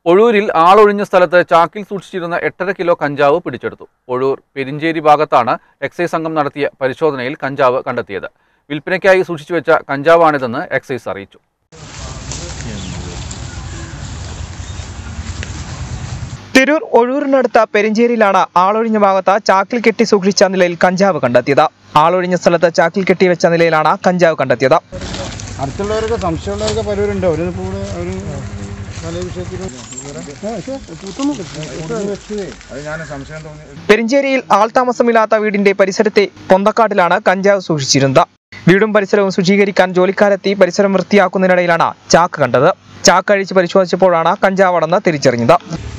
ഒഴൂരിൽ ആളൊഴിഞ്ഞ സ്ഥലത്ത് ചാക്കിൽ സൂക്ഷിച്ചിരുന്ന എട്ടര കിലോ കഞ്ചാവ് പിടിച്ചെടുത്തു ഒഴൂർ പെരിഞ്ചേരി ഭാഗത്താണ് എക്സൈസ് സംഘം നടത്തിയ പരിശോധനയിൽ കഞ്ചാവ് കണ്ടെത്തിയത് വിൽപ്പനയ്ക്കായി സൂക്ഷിച്ചു വെച്ച കഞ്ചാവാണിതെന്ന് എക്സൈസ് അറിയിച്ചു തിരൂർ ഒഴൂരിനടുത്ത പെരിഞ്ചേരിയിലാണ് ആളൊഴിഞ്ഞ ഭാഗത്ത് ചാക്കിൽ കെട്ടി സൂക്ഷിച്ച നിലയിൽ കഞ്ചാവ് കണ്ടെത്തിയത് ആളൊഴിഞ്ഞ സ്ഥലത്ത് ചാക്കിൽ കെട്ടി വെച്ച നിലയിലാണ് കഞ്ചാവ് കണ്ടെത്തിയത് അടുത്തുള്ളവരൊക്കെ സംശയമുള്ളവരൊക്കെ പലരുണ്ട് അവരിപ്പോൾ ഇവിടെ ഒരു പല വിഷയത്തിലും അത് ഞാൻ സംശയം തോന്നി പെരിഞ്ചേരിയിൽ ആൾതാമസമില്ലാത്ത വീടിന്റെ പരിസരത്തെ പൊന്തക്കാട്ടിലാണ് കഞ്ചാവ് സൂക്ഷിച്ചിരുന്നത് വീടും പരിസരവും ശുചീകരിക്കാൻ ജോലിക്കാരെത്തി പരിസരം വൃത്തിയാക്കുന്നതിനിടയിലാണ് ചാക്ക് കണ്ടത് ചാക്ക് അഴിച്ച് പരിശോധിച്ചപ്പോഴാണ് കഞ്ചാവാണെന്ന് തിരിച്ചറിഞ്ഞത്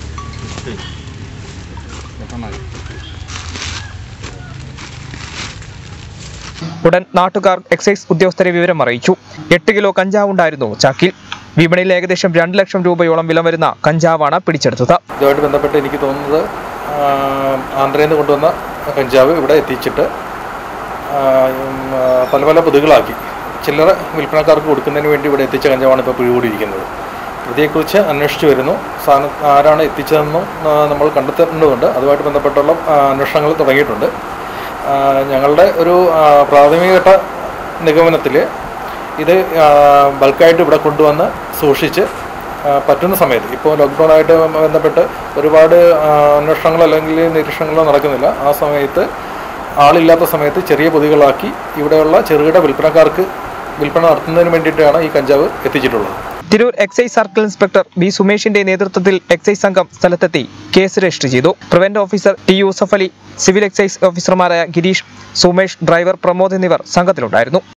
ഉടൻ നാട്ടുകാർ എക്സൈസ് ഉദ്യോഗസ്ഥരെ വിവരം അറിയിച്ചു എട്ട് കിലോ കഞ്ചാവുണ്ടായിരുന്നു ചാക്കിൽ വിപണിയിൽ ഏകദേശം രണ്ട് ലക്ഷം രൂപയോളം വില വരുന്ന കഞ്ചാവാണ് പിടിച്ചെടുത്തത് ഇതുമായിട്ട് ബന്ധപ്പെട്ട് എനിക്ക് തോന്നുന്നത് ആ, ആന്ധ്രയിൽ നിന്ന് കൊണ്ടുവന്ന കഞ്ചാവ് ഇവിടെ എത്തിച്ചിട്ട് ആ, ഉം, ആ, പല പല പൊതുകളാക്കി ചില്ലറ വിൽപ്പനക്കാർക്ക് കൊടുക്കുന്നതിന് വേണ്ടി ഇവിടെ എത്തിച്ച കഞ്ചാവാണ് ഇപ്പോൾ പിടികൂടിയിരിക്കുന്നത് പ്രതിയെക്കുറിച്ച് അന്വേഷിച്ചു വരുന്നു സാധനം ആരാണ് എത്തിച്ചതെന്നും ആ, നമ്മൾ കണ്ടെത്തേണ്ടതുണ്ട് അതുമായിട്ട് ബന്ധപ്പെട്ടുള്ള ആ, അന്വേഷണങ്ങൾ തുടങ്ങിയിട്ടുണ്ട് ആ, ഞങ്ങളുടെ ഒരു ആ, പ്രാഥമികഘട്ട നിഗമനത്തിൽ ഇത് ആ, ബൾക്കായിട്ട് ഇവിടെ കൊണ്ടുവന്ന് സൂക്ഷിച്ച് ആ, പറ്റുന്ന സമയത്ത് ഇപ്പോൾ ലോക്ക്ഡൗൺ ആയിട്ട് ബന്ധപ്പെട്ട് ഒരുപാട് ആ, അന്വേഷണങ്ങളോ അല്ലെങ്കിൽ നിരീക്ഷണങ്ങളോ നടക്കുന്നില്ല ആ സമയത്ത് ആളില്ലാത്ത സമയത്ത് ചെറിയ പൊതികളാക്കി ഇവിടെയുള്ള ചെറുകിട വിൽപ്പനക്കാർക്ക് വിൽപ്പന നടത്തുന്നതിന് വേണ്ടിയിട്ടാണ് ഈ കഞ്ചാവ് എത്തിച്ചിട്ടുള്ളത് Tirur excise circle inspector B സുമേഷിന്റെ നേതൃത്വത്തിൽ എക്സൈസ് സംഘം സ്ഥലത്തെത്തി കേസ് രജിസ്റ്റർ ചെയ്തു prevent officer T Yusuf Ali civil excise ഓഫീസർമാരായ ഗിരീഷ് സുമേഷ് ഡ്രൈവർ പ്രമോദ് എന്നിവർ സംഘത്തിലുണ്ടായിരുന്നു